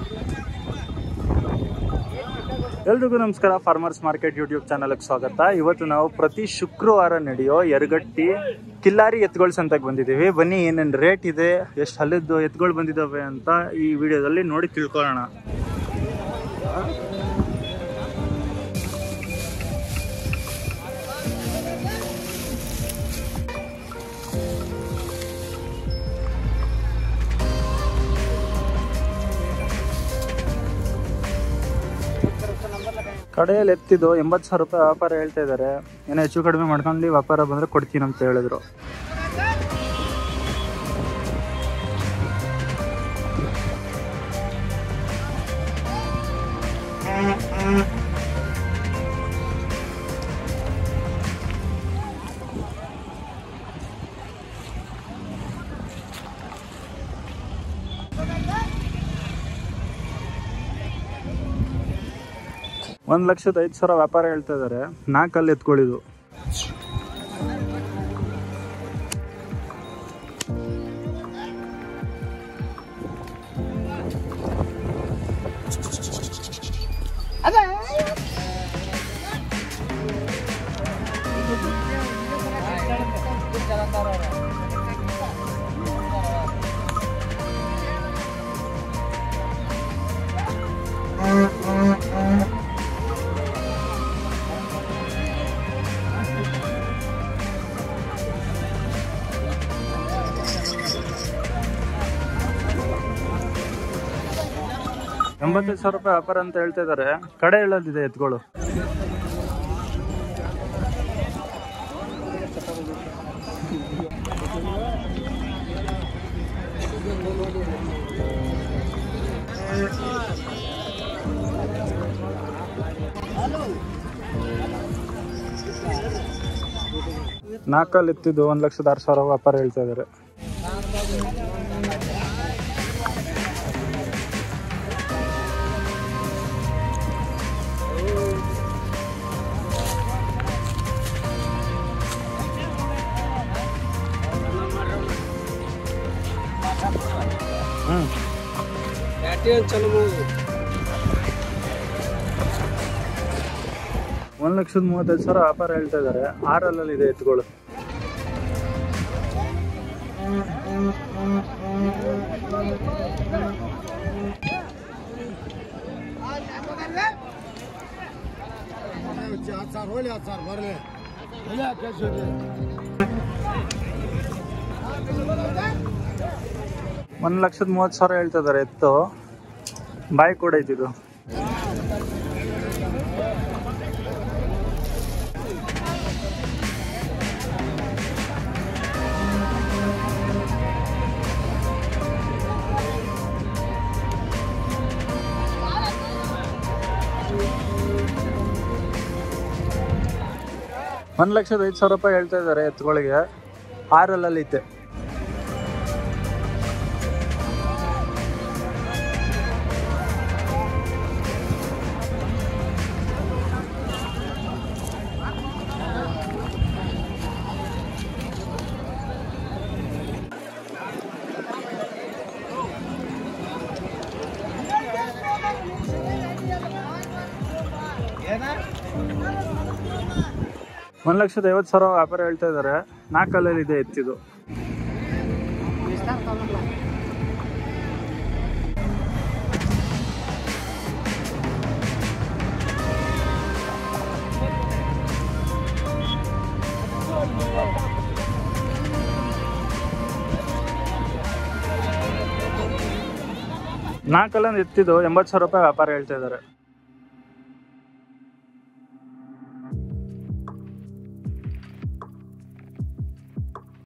ಎಲ್ರಿಗೂ ನಮಸ್ಕಾರ farmers market YouTube ಚಾನಲ್ಗೆ ಸ್ವಾಗತ ಇವತ್ತು ನಾವು ಪ್ರತಿ ಶುಕ್ರವಾರ ನಡೆಯೋ ಯರಗಟ್ಟಿ ಕಿಲ್ಲಾರಿ ಎತ್ತುಗಳ ಸಂತೆಗೆ ಬಂದಿದ್ದೀವಿ ಬನ್ನಿ ಏನೇನು ರೇಟ್ ಇದೆ ಎಷ್ಟು ಹಲ್ಲದ್ದು ಎತ್ತುಗಳು ಬಂದಿದ್ದಾವೆ ಅಂತ ಈ ವಿಡಿಯೋದಲ್ಲಿ ನೋಡಿ ತಿಳ್ಕೊಳ್ಳೋಣ ಕಡೆಯಲ್ಲಿ ಎತ್ತಿದ್ದು ಎಂಬತ್ತು ಸಾವಿರ ರೂಪಾಯಿ ವ್ಯಾಪಾರ ಹೇಳ್ತಾ ಇದ್ದಾರೆ ಏನೋ ಹೆಚ್ಚು ಕಡಿಮೆ ಮಾಡ್ಕೊಂಡು ವ್ಯಾಪಾರ ಬಂದರೆ ಕೊಡ್ತೀನಿ ಅಂತ ಹೇಳಿದ್ರು ಒಂದು ಲಕ್ಷದ ಐದು ಸಾವಿರ ವ್ಯಾಪಾರ ಹೇಳ್ತಾ ಇದ್ದಾರೆ ನಾಲ್ಕಲ್ಲಿ ಎತ್ಕೊಳ್ಳಿದು ಎಂಬತ್ತೈದು ಸಾವಿರ ರೂಪಾಯಿ ವ್ಯಾಪಾರ ಅಂತ ಹೇಳ್ತಾ ಇದ್ದಾರೆ ಕಡೆ ಹೇಳೋದಿದೆ ಎತ್ಗಳು ನಾಲ್ಕಲ್ಲಿ ಎತ್ತಿದ್ದು ಒಂದು ಲಕ್ಷದ ಆರು ಸಾವಿರ ವ್ಯಾಪಾರ ಹೇಳ್ತಾ ಇದ್ದಾರೆ ಹ್ಞೂ ಒಂದು ಲಕ್ಷದ ಮೂವತ್ತೈದು ಸಾವಿರ ವ್ಯಾಪಾರ ಹೇಳ್ತಾ ಇದ್ದಾರೆ ಆರಲ್ಲಲ್ಲಿ ಇದೆ ಎತ್ತುಗಳು ಒಂದು ಲಕ್ಷದ ಮೂವತ್ತು ಸಾವಿರ ಹೇಳ್ತಾ ಇದ್ದಾರೆ ಎತ್ತು ಬಾಯಿ ಕೂಡ ಐತಿದು ಒಂದು ಲಕ್ಷದ ಐದು ಸಾವಿರ ರೂಪಾಯಿ ಹೇಳ್ತಾ ಇದ್ದಾರೆ ಎತ್ತುಗಳಿಗೆ ಆರಲ್ಲಲ್ಲಿ ಐತೆ ಒಂದು ಲಕ್ಷದ ಐವತ್ತು ಸಾವಿರ ವ್ಯಾಪಾರ ಹೇಳ್ತಾ ಇದ್ದಾರೆ ನಾಲ್ಕಲ್ಲಲ್ಲಿ ಇದೆ ಎತ್ತಿದು ನಾಲ್ಕಲ್ಲೊಂದು ಎತ್ತಿದ್ದು ಎಂಬತ್ತು ಸಾವಿರ ರೂಪಾಯಿ ವ್ಯಾಪಾರ ಹೇಳ್ತಾ ಇದ್ದಾರೆ